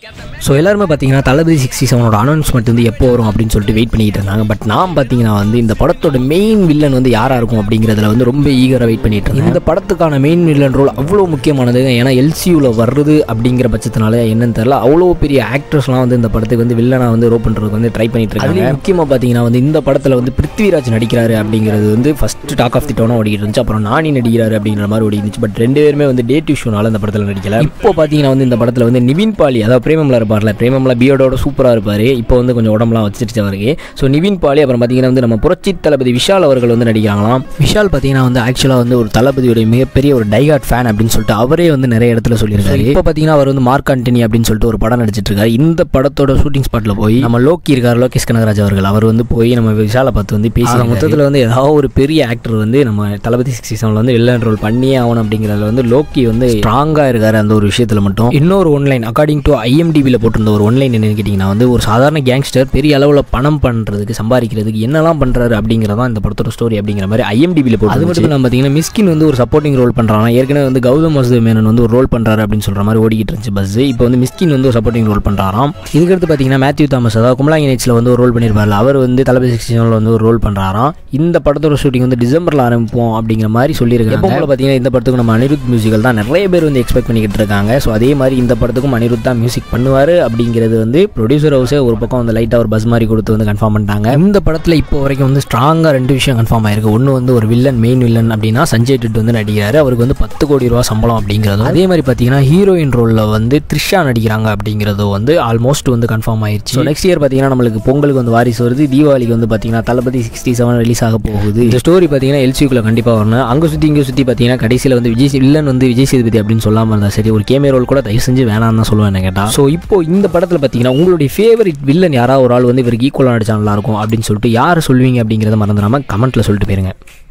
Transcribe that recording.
so எல்லாருமே பார்த்தீங்கன்னா தளபதி sixty செவனோட announcement வந்து எப்போ வரும் அப்படின்னு சொல்லிட்டு வெயிட் பண்ணிட்டு இருந்தாங்க பட் நான் பார்த்தீங்கன்னா வந்து இந்த படத்தோட மெயின் வில்லன் வந்து யாராக இருக்கும் அப்படிங்கிறதுல வந்து ரொம்ப ஈகராக வெயிட் பண்ணிட்டு இருந்தேன் இந்த படத்துக்கான மெயின் வில்லன் ரோல் அவ்வளோ முக்கியமானது ஏன்னா எல்சியூவில் வருது அப்படிங்கிற பட்சத்தினால என்னன்னு தெரியல அவ்வளோ பெரிய ஆக்டர்ஸ்லாம் வந்து இந்த படத்துக்கு வந்து வில்லனாக வந்து ரோல் பண்ணுறதுக்கு வந்து ட்ரை பண்ணிட்டு இருக்காங்க முக்கியமாக பார்த்தீங்கன்னா வந்து இந்த படத்தில் வந்து பிருத்விராஜ் நடிக்கிறாரு அப்படிங்கிறது வந்து ஃபர்ஸ்ட் டாக் ஆஃப் தி டோனாக ஓடிட்டு இருந்துச்சு அப்புறம் நானி நடிக்கிறாரு அப்படிங்கிற மாதிரி ஓடி இருந்துச்சு பட் ரெண்டு பேருமே வந்து டேட் இஷ்யூனால இந்த படத்தில் நடிக்கல இப்போ பார்த்தீங்கன்னா வந்து இந்த படத்தில் வந்து நிவின் பாலி அதாவது பிரேமம்ல இருப்பார்ல பிரேமம்ல பியோடோட சூப்பராக இருப்பார் இப்போ வந்து கொஞ்சம் உடம்புலாம் வச்சிருச்சு அவருக்கு ஸோ நிவின் பாலி அப்புறம் பார்த்தீங்கன்னா வந்து நம்ம புரட்சி தளபதி விஷால் அவர்கள் வந்து நடிக்கிறாங்களாம் விஷால் பார்த்தீங்கன்னா வந்து ஆக்சுவலாக வந்து ஒரு தளபதியோட மிகப்பெரிய ஒரு டைகாட் ஃபேன் அப்படின்னு சொல்லிட்டு அவரே வந்து நிறைய இடத்துல சொல்லியிருக்காரு இப்போ பார்த்தீங்கன்னா அவர் வந்து மார்க் ஆண்டனி அப்படின்னு சொல்லிட்டு ஒரு படம் நடிச்சிட்டு இருக்காரு இந்த படத்தோட ஷூட்டிங் ஸ்பாட்டில் போய் நம்ம லோக்கி இருக்கார் லோகேஷ் கனகராஜ் அவர்கள் அவர் வந்து போய் நம்ம விஷாலை பார்த்து வந்து பேசி மொத்தத்தில் வந்து ஏதாவது ஒரு பெரிய ஆக்டர் வந்து நம்ம தளபதி சிக்ஸ்டி செவனில் வந்து வில்லன் ரோல் பண்ணியே ஆகணும் அப்படிங்கிறதுல வந்து லோக்கி வந்து ஸ்ட்ராங்காக இருக்காரு அந்த ஒரு விஷயத்தில் மட்டும் இன்னொரு ஒன்லைன் அக்கார்டிங் டு ஐஎம்டிபியில் போட்டிருந்த ஒரு ஒன்லைன் என்னன்னு கேட்டிங்கன்னா வந்து ஒரு சாதாரண கேங்ஸ்டர் பெரிய அளவில் பணம் பண்ணுறதுக்கு சம்பாதிக்கிறதுக்கு என்னெல்லாம் பண்ணுறாரு அப்படிங்கிறதான் இந்த படத்தோட ஸ்டோரி அப்படிங்கிற மாதிரி ஐஎம்டிபியில் போட்டு அது மட்டும் இல்லாமல் பார்த்தீங்கன்னா மிஸ்கின் வந்து ஒரு சப்போர்ட்டிங் ரோல் பண்ணுறாங்க ஏற்கனவே வந்து கௌதம் வாசுதேவ் மேனன் வந்து ஒரு ரோல் பண்ணுறாரு அப்படின்னு சொல்கிற மாதிரி ஓடிக்கிட்டு இருந்துச்சு பஸ் இப்போ வந்து மிஸ்கின் வந்து ஒரு சப்போர்ட்டிங் ரோல் பண்ணுறாராம் இதுக்கடுத்து பார்த்தீங்கன்னா மேத்யூ தாமஸ் அதாவது கும்பலாங்கி நைட்ஸில் வந்து ஒரு ரோல் பண்ணியிருப்பாரு அவர் வந்து தளபதி சிக்ஸ்டீனில் வந்து ஒரு ரோல் பண்ணுறாராம் இந்த படத்தோட ஷூட்டிங் வந்து டிசம்பரில் ஆரம்பிப்போம் அப்படிங்கிற மாதிரி சொல்லியிருக்காங்க எப்போ போல பார்த்தீங்கன்னா இந்த படத்துக்கு நம்ம அனிருத் மியூசிக்கல் தான் நிறைய பேர் வந்து எக்ஸ்பெக்ட் பண்ணிக்கிட்டு இருக்காங்க ஸோ அதே மாதிரி இந்த படத்துக்கும் அனிருத் தான் மியூசிக் பண்ணுவார் அப்படிங்கிறது வந்து ப்ரொடியூசர் ஹவுஸே ஒரு பக்கம் வந்து லைட்டாக ஒரு பஸ் மாதிரி கொடுத்து வந்து கன்ஃபார்ம் பண்ணிட்டாங்க இந்த படத்தில் இப்போ வரைக்கும் வந்து ஸ்ட்ராங்காக ரெண்டு விஷயம் கன்ஃபார்ம் ஆயிருக்கு ஒன்று வந்து ஒரு வில்லன் மெயின் வில்லன் அப்படின்னா சஞ்சய் டிட் வந்து நடிக்கிறாரு அவருக்கு வந்து பத்து கோடி ரூபா சம்பளம் அப்படிங்கிறதும் அதே மாதிரி பார்த்தீங்கன்னா ஹீரோயின் ரோலில் வந்து த்ரிஷா நடிக்கிறாங்க அப்படிங்கிறதும் வந்து ஆல்மோஸ்ட் வந்து கன்ஃபார்ம் ஆயிருச்சு நெக்ஸ்ட் இயர் பார்த்தீங்கன்னா நம்மளுக்கு பொங்கலுக்கு வந்து வாரிசு வருது தீபாவளிக்கு வந்து பார்த்தீங்கன்னா தளபதி சிக்ஸ்டி செவன் ரிலீஸ் ஆக போகுது இந்த ஸ்டோரி பார்த்தீங்கன்னா எல்சிக்குள்ள கண்டிப்பாக வரணும் அங்கே சுற்றி இங்கே சுற்றி பார்த்தீங்கன்னா கடைசியில் வந்து விஜய் வில்லன் வந்து விஜய் சேதுபதி அப்படின்னு சொல்லாமல் இருந்தால் சரி ஒரு கேமே ரோல் கூட தயவு செஞ்சு வேணாம்னு தான் சொல்லுவேன் என்ன கேட்டால் ஸோ இப்போ இந்த படத்தில் பார்த்தீங்கன்னா உங்களுடைய ஃபேவரட் வில்லன் யாராவது ஒரு ஆள் வந்து இவருக்கு ஈக்குவலாக நடிச்சா நல்லா இருக்கும் அப்படின்னு சொல்லிட்டு யார் சொல்லுவீங்க அப்படிங்கிறத மறந்துடாமல் கமெண்ட்டில் சொல்லிட்டு போயிருங்க